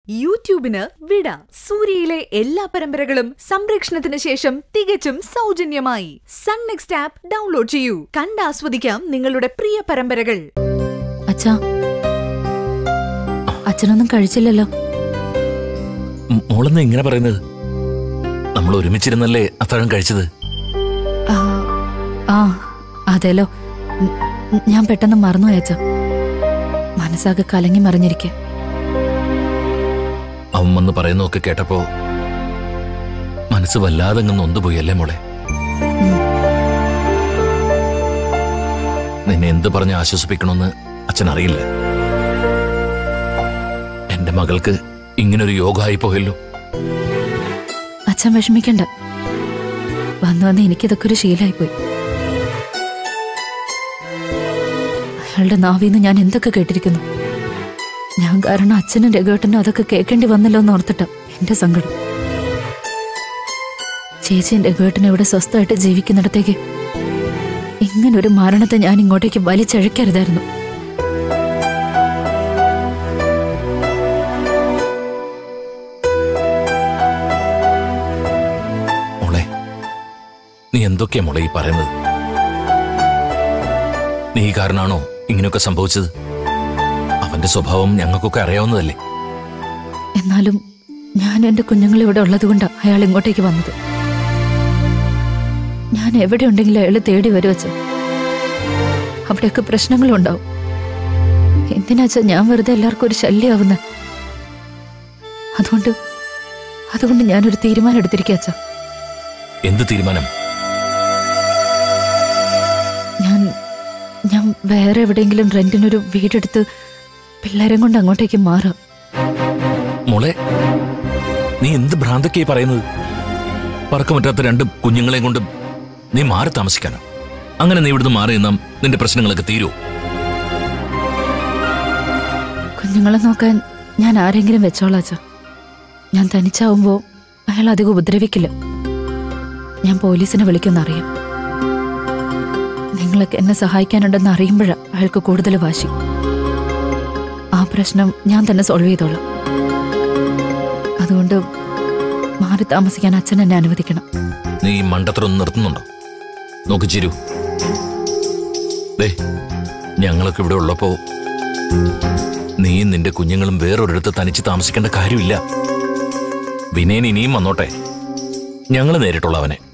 യൂട്യൂബിന് വിട സൂര്യയിലെ എല്ലാ പരമ്പരകളും സംരക്ഷണത്തിന് ശേഷം തികച്ചും സൗജന്യമായി സൺ നെക്സ്റ്റ് ആപ്പ് ഡൗൺലോഡ് ചെയ്യൂ കണ്ടാസ്വദിക്കാം നിങ്ങളുടെ പ്രിയ പരമ്പരകൾ അച്ഛാ അച്ഛനൊന്നും കഴിച്ചില്ലല്ലോ മ് മോളെന്ന് ഇങ്ങനെ പറയുന്നത് നമ്മൾ ഒരുമിച്ചിരുന്നല്ലേ അത്താഴം കഴിച്ചത് ആ, ആ അതേലോ ഉം, ഉം, ഞാൻ പെട്ടെന്ന് മറന്നുപോയി അച്ഛാ മനസ്സാകെ കലങ്ങി മറിഞ്ഞിരിക്കെ അവൻ വന്ന് പറയുന്നതൊക്കെ കേട്ടപ്പോ മനസ്സ് വല്ലാതെ അങ്ങ് നൊന്തുപോയി അല്ലേ മോളെ നിന്നെ എന്ത് പറഞ്ഞ് ആശ്വസിപ്പിക്കണമെന്ന് അച്ഛൻ അറിയില്ല എന്റെ മകൾക്ക് ഇങ്ങനൊരു യോഗമായി പോയല്ലോ അച്ഛൻ വിഷമിക്കണ്ട വന്ന് വന്ന് എനിക്കിതൊക്കെ ഒരു ശീലമായിപ്പോയി അയാളുടെ നാവിന്ന് ഞാൻ എന്തൊക്കെ കേട്ടിരിക്കുന്നു ഞാൻ കാരണം അച്ഛനും രഘുവേട്ടനും അതൊക്കെ കേൾക്കേണ്ടി വന്നല്ലോ എന്ന് ഓർത്തിട്ട എന്റെ സങ്കടം ചേച്ചിയും രഘുവേട്ടനും ഇവിടെ സ്വസ്ഥമായിട്ട് ജീവിക്കുന്നിടത്തേക്ക് ഇങ്ങനൊരു മരണത്തെ ഞാൻ ഇങ്ങോട്ടേക്ക് വലിച്ചഴക്കരുതായിരുന്നു മോളെ നീ എന്തൊക്കെയാ മോളെ ഈ പറയുന്നത് നീ കാരണാണോ ഇങ്ങനെയൊക്കെ സംഭവിച്ചത് അവന്റെ സ്വഭാവം ഞങ്ങൾക്കൊക്കെ അറിയാവുന്നതല്ലേ എന്നാലും ഞാൻ എന്റെ കുഞ്ഞുങ്ങൾ ഇവിടെ ഉള്ളതുകൊണ്ടാണ് അയാൾ ഇങ്ങോട്ടേക്ക് വന്നത് ഞാൻ എവിടെ ഉണ്ടെങ്കിലും അയാൾ തേടി വരുവച്ച അവിടെയൊക്കെ പ്രശ്നങ്ങളും ഉണ്ടാവും എന്തിനാച്ച ഞാൻ വെറുതെ എല്ലാവർക്കും ഒരു ശല്യമാവുന്ന അതുകൊണ്ട് അതുകൊണ്ട് ഞാനൊരു തീരുമാനം എടുത്തിരിക്കുക അച്ഛ എന്ത് തീരുമാനം ഞാൻ ഞാൻ വേറെ എവിടെയെങ്കിലും റെന്റിനൊരു വീടെടുത്ത് പിള്ളേരെ കൊണ്ട് അങ്ങോട്ടേക്ക് മാറാം മോളെ നീ എന്ത് ഭ്രാന്തൊക്കെയായി പറയുന്നത് പറക്കം പറ്റാത്ത രണ്ട് കുഞ്ഞുങ്ങളെയും കൊണ്ട് നീ മാറി താമസിക്കാനോ അങ്ങനെ നീ ഇവിടുന്ന് മാറി നിന്നാം നിന്റെ പ്രശ്നങ്ങളൊക്കെ തീരുമോ കുഞ്ഞുങ്ങളെ നോക്കാൻ ഞാൻ ആരെങ്കിലും വെച്ചോളാച്ച ഞാൻ തനിച്ചാവുമ്പോ അയാൾ അധികം ഉപദ്രവിക്കില്ല ഞാൻ പോലീസിനെ വിളിക്കുമെന്നറിയാം നിങ്ങളൊക്കെ എന്നെ സഹായിക്കാനുണ്ടെന്ന് അറിയുമ്പോഴാ അയാൾക്ക് കൂടുതൽ വാശി ആ പ്രശ്നം ഞാൻ തന്നെ സോൾവ് ചെയ്തോളാം അതുകൊണ്ട് മാറി താമസിക്കാൻ അച്ഛൻ എന്നെ അനുവദിക്കണം നീ ഈ മണ്ടത്തരം നിർത്തുന്നുണ്ടോ നോക്ക് ചിരു ദേ ഞങ്ങളൊക്കെ ഇവിടെ ഉള്ളപ്പോ നീയും നിന്റെ കുഞ്ഞുങ്ങളും വേറൊരിടത്ത് തനിച്ച് താമസിക്കേണ്ട കാര്യമില്ല വിനയൻ ഇനിയും വന്നോട്ടെ ഞങ്ങൾ നേരിട്ടുള്ള അവനെ